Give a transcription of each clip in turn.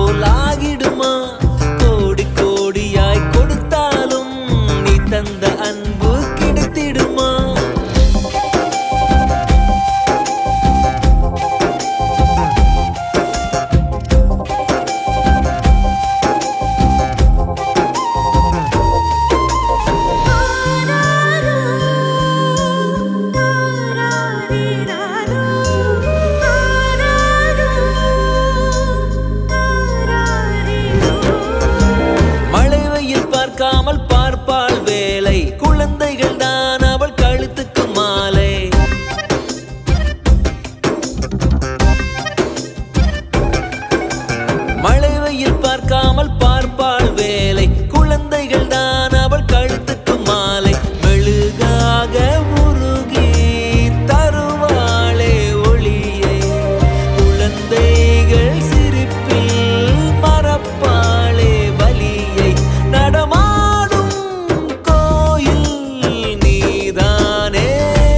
போல் ஆகிடுமா கோடி கோடியாய் கொடுத்தாலும் நீ தந்த அன்பு கிடைத்திடுமா மழை வெயில் பார்க்காமல் பார்ப்பாள் வேலை குழந்தைகள் தான் அவள் கழுத்துக்கு மாலை மழை வெயில் பார்க்காமல் பார்ப்பாள் வேலை குழந்தைகள் தான் அவள் கழுத்துக்கு மாலை மெழுகாக உருகி தருவாளே ஒளியை குழந்தைகள் சிரிப்பில் மறப்பாளே வலியை நடமாடும் கோயில் நீதானே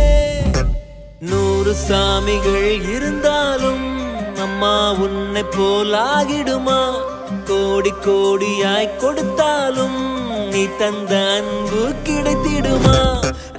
நூறு சாமிகள் இருந்தாலும் அம்மா உன்னை போல் ஆகிடுமா கோடி கோடியாய் கொடுத்தாலும் நீ தந்த அன்பு கிடைத்திடுமா